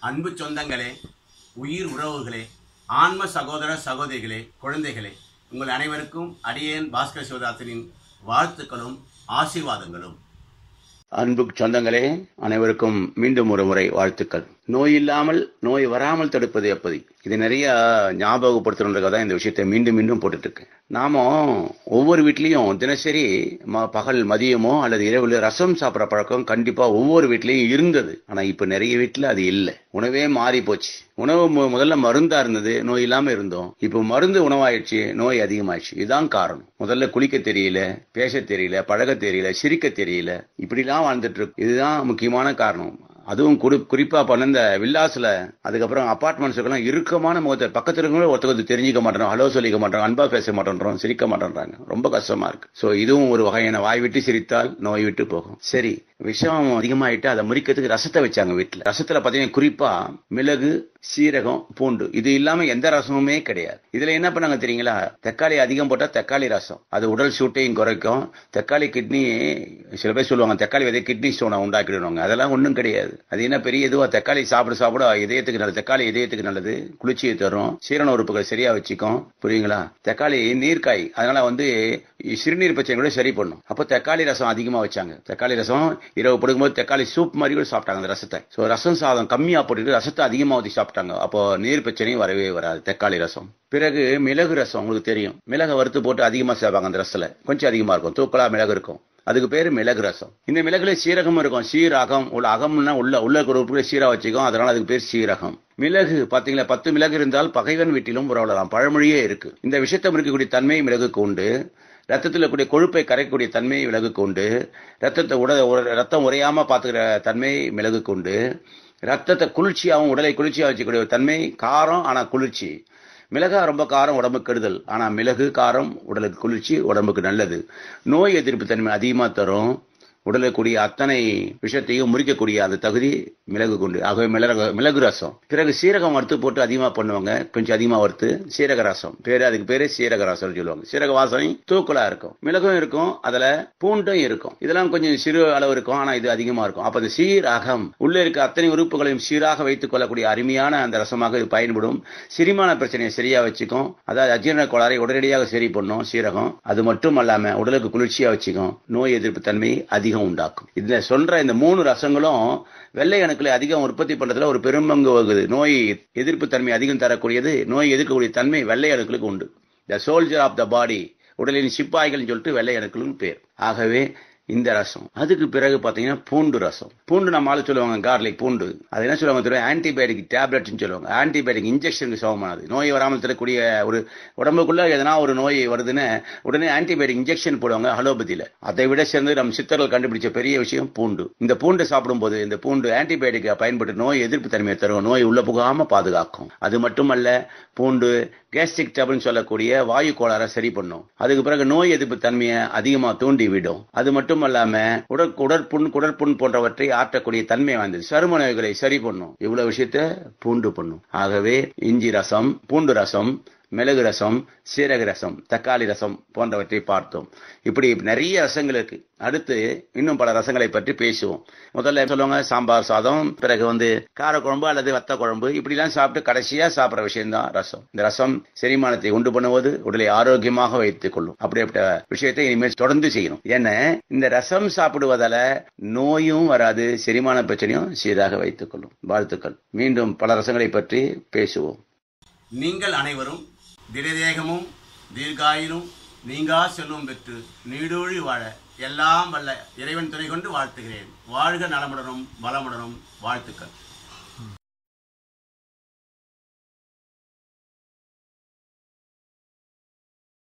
அன்பு சொந்தங்களே உயிர் உறவுகளே ஆன்ம சகோதர சகோதரிகளே குழந்தைகளே உங்கள் அனைவருக்கும் அடியேன் பாஸ்கர் சிவதாசனின் வாழ்த்துக்களும் ஆசீர்வாதங்களும் அன்பு சொந்தங்களே அனைவருக்கும் மீண்டும் ஒரு முறை வாழ்த்துக்கள் நோய் இல்லாமல் நோய் வராமல் தடுப்பது எப்படி இது நிறைய ஞாபகப்படுத்தணுன்றதுக்காக தான் இந்த விஷயத்தை மீண்டும் மீண்டும் போட்டுட்டு இருக்கேன் நாம ஒவ்வொரு வீட்லயும் தினசரி ம- பகல் மதியமோ அல்லது இரவுல ரசம் சாப்பிட்ற பழக்கம் கண்டிப்பா ஒவ்வொரு வீட்லயும் இருந்தது ஆனா இப்ப நிறைய வீட்ல அது இல்லை உணவே மாறி போச்சு உணவு மு- முதல்ல மருந்தா இருந்தது நோய் இல்லாம இருந்தோம் இப்போ மருந்து உணவாயிடுச்சு நோய் அதிகமாயிடுச்சு இதுதான் காரணம் முதல்ல குளிக்க தெரியல பேச தெரியல பழக தெரியல சிரிக்க தெரியல இப்படிலாம் வாழ்ந்துட்டு இருக்கு இதுதான் முக்கியமான காரணம் அதுவும் குறி குறிப்பா பண்ண இந்த வில்லாஸ்ல அதுக்கப்புறம் அபார்ட்மெண்ட்ஸுக்கெல்லாம் இறுக்கமான முகத்தை பக்கத்துல இருக்கவங்களும் ஒருத்தர் தெரிஞ்சுக்க மாட்டோம் ஹலோ சொல்லிக்க மாட்டோம் அன்பா பேச மாட்டோன்றோம் சிரிக்க மாட்டோன்றாங்க ரொம்ப கஷ்டமா இருக்கு சோ இதுவும் ஒரு வகையான வாய் விட்டு சிரித்தால் நோய் விட்டு போகும் சரி விஷம் அதிகமாயிட்டு அதை முறிக்கிறதுக்கு ரசத்தை வச்சாங்க வீட்டுல ரசத்துல பாத்தீங்கன்னா குறிப்பா மிளகு சீரகம் பூண்டு இது இல்லாம எந்த ரசமுமே கிடையாது இதுல என்ன பண்ணாங்க தெரியுங்களா தக்காளி அதிகம் போட்டா தக்காளி ரசம் அது உடல் சூட்டையும் குறைக்கும் தக்காளி கிட்னி சில பேர் சொல்லுவாங்க தக்காளி விதை கிட்னி ஸ்டோனை உண்டாக்கிடுவாங்க அதெல்லாம் ஒண்ணும் கிடையாது அது என்ன பெரிய இதுவா தக்காளி சாப்பிட சாப்பிட இதயத்துக்கு நல்லது தக்காளி இதயத்துக்கு நல்லது குளிர்ச்சியை தரும் சீரண உறுப்புகளை சரியா வச்சுக்கும் புரியுங்களா தக்காளி நீர்க்காய் அதனால வந்து சிறுநீர் பிரச்சனை கூட சரி பண்ணும் அப்போ தக்காளி ரசம் அதிகமா வச்சாங்க தக்காளி ரசம் இரவு படுக்கும்போது தக்காளி சூப் மாதிரி கூட சாப்பிட்டாங்க அந்த ரசத்தை ஸோ ரசம் சாதம் கம்மியா போட்டுட்டு ரசத்தை அதிகமா ஊற்றி சாப்பிட்டாங்க அப்போ நீர் பிரச்சனையும் வரவே வராது தக்காளி ரசம் பிறகு மிளகு ரசம் உங்களுக்கு தெரியும் மிளகை வறுத்து போட்டு அதிகமா சேர்ப்பாங்க அந்த ரசத்துல கொஞ்சம் அதிகமா இருக்கும் தூக்கலா மிளகு இருக்கும் அதுக்கு பேரு மிளகு ரசம் இந்த மிளகுல சீரகம் இருக்கும் சீரகம் உள்ள அகம்னா உள்ள உள்ள இருக்கிற உறுப்புகளை சீரா வச்சுக்கும் அதனால அதுக்கு பேர் சீரகம் மிளகு பாத்தீங்களா பத்து மிளகு இருந்தால் பகைவன் வீட்டிலும் உறவலாம் பழமொழியே இருக்கு இந்த விஷத்தை இருக்கக்கூடிய தன்மை மிளகுக்கு உண்டு ரத்தத்தில் கூடிய கொழுப்பை கரைக்கக்கூடிய தன்மை மிளகுக்கு உண்டு ரத்தத்தை உட உட- ரத்தம் உறையாம பாத்துக்கிற தன்மை மிளகுக்கு உண்டு ரத்தத்தை குளிர்ச்சியாகவும் உடலை குளிர்ச்சியா வச்சுக்கூடிய ஒரு தன்மை காரம் ஆனா குளிர்ச்சி மிளகா ரொம்ப காரம் உடம்புக்கு கெடுதல் ஆனா மிளகு காரம் உடலுக்கு குளிர்ச்சி உடம்புக்கு நல்லது நோய் எதிர்ப்பு தன்மை அதிகமா தரும் உடலுக்கு கூடிய அத்தனை விஷயத்தையும் முறிக்கக்கூடிய அந்த தகுதி மிளகு கொண்டு ஆகவே மிளகு மிளகு ரசம் பிறகு சீரகம் வறுத்து போட்டு அதிகமா பண்ணுவாங்க கொஞ்சம் அதிகமா வறுத்து சீரக ரசம் பேரு அதுக்கு பேரே சீரக ரசம்னு சொல்லுவாங்க சீரக வாசனை தூக்கலா இருக்கும் மிளகும் இருக்கும் அதுல பூண்டும் இருக்கும் இதெல்லாம் கொஞ்சம் சிறு அளவு இருக்கும் ஆனா இது அதிகமா இருக்கும் அப்ப இந்த சீரகம் உள்ள இருக்க அத்தனை உறுப்புகளையும் சீராக வைத்துக் கொள்ளக்கூடிய அருமையான அந்த ரசமாக இது பயன்படும் செரிமான பிரச்சனையை சரியா வச்சுக்கும் அதாவது அஜீரண கோளாறை உடனடியாக சரி பண்ணும் சீரகம் அது மட்டும் அல்லாம உடலுக்கு குளிர்ச்சியா வச்சுக்கும் நோய் எதிர்ப்பு தன்மை அதிகம் உண்டாக்கும் இதுல சொல்ற இந்த மூணு ரசங்களும் வெள்ளை அணுக்களை அதிகம் உற்பத்தி பண்றதுல ஒரு பெரும்பங்கு வகுது நோய் எதிர்ப்பு தன்மை அதிகம் தரக்கூடியது நோய் எதிர்க்கக்கூடிய தன்மை வெள்ளை அணுக்களுக்கு உண்டு த சோல்ஜர் ஆஃப் த பாடி உடலின் சிப்பாய்கள் சொல்லிட்டு வெள்ளை அணுக்களும் பேர் ஆகவே இந்த ரசம் அதுக்கு பிறகு பாத்தீங்கன்னா பூண்டு ரசம் பூண்டு நம்ம ஆளு சொல்லுவாங்க கார்லிக் பூண்டு அது என்ன சொல்லுவாங்க தெரியும் ஆன்டிபயோட்டிக் டேப்லெட்னு சொல்லுவாங்க ஆன்டிபயோட்டிக் இன்ஜெக்ஷனுக்கு சமமானது நோய் வராமல் தரக்கூடிய ஒரு உடம்புக்குள்ள எதனா ஒரு நோய் வருதுன்னு உடனே ஆன்டிபயோட்டிக் இன்ஜெக்ஷன் போடுவாங்க அலோபதியில அதை விட சேர்ந்து நம்ம சித்தர்கள் கண்டுபிடிச்ச பெரிய விஷயம் பூண்டு இந்த பூண்டு சாப்பிடும்போது இந்த பூண்டு ஆன்டிபயோட்டிக்கை பயன்பட்டு நோய் எதிர்ப்பு தன்மையை தரும் நோய் உள்ள புகாம பாதுகாக்கும் அது மட்டுமல்ல பூண்டு கேஸ்ட்ரிக் டபுள்னு சொல்லக்கூடிய வாயு கோளாறை சரி பண்ணும் அதுக்கு பிறகு நோய் எதிர்ப்பு தன்மையை அதிகமா தூண்டி விடும் அது மட்டும் அல்லாம உடற் உடற்புண் குடற்புண் போன்றவற்றை ஆற்றக்கூடிய தன்மை வாய்ந்தது சரும நோய்களை சரி பண்ணும் இவ்வளவு விஷயத்த பூண்டு பண்ணும் ஆகவே இஞ்சி ரசம் பூண்டு ரசம் மிளகு ரசம் சீரக ரசம் தக்காளி ரசம் போன்றவற்றை பார்த்தோம் இப்படி நிறைய ரசங்கள் இருக்கு அடுத்து இன்னும் பல ரசங்களை பற்றி பேசுவோம் முதல்ல சொல்லுவாங்க சாம்பார் சாதம் பிறகு வந்து காரக்குழம்பு அல்லது வத்த குழம்பு இப்படிலாம் சாப்பிட்டு கடைசியா சாப்பிடுற விஷயம் தான் ரசம் இந்த ரசம் செரிமானத்தை உண்டு பண்ணுவது உடலை ஆரோக்கியமாக வைத்துக் கொள்ளும் அப்படிப்பட்ட விஷயத்தை இனிமேல் தொடர்ந்து செய்யணும் ஏன்னா இந்த ரசம் சாப்பிடுவதால நோயும் வராது செரிமான பிரச்சனையும் சீராக வைத்துக் கொள்ளும் வாழ்த்துக்கள் மீண்டும் பல ரசங்களை பற்றி பேசுவோம் நீங்கள் அனைவரும் திடதேகமும் தீர்காயிலும் நீங்கா செல்வம் பெற்று நீடூழி வாழ எல்லாம் வல்ல இறைவன் துணை கொண்டு வாழ்த்துகிறேன் வாழ்க நலமுடனும் வளமுடனும் வாழ்த்துக்கள்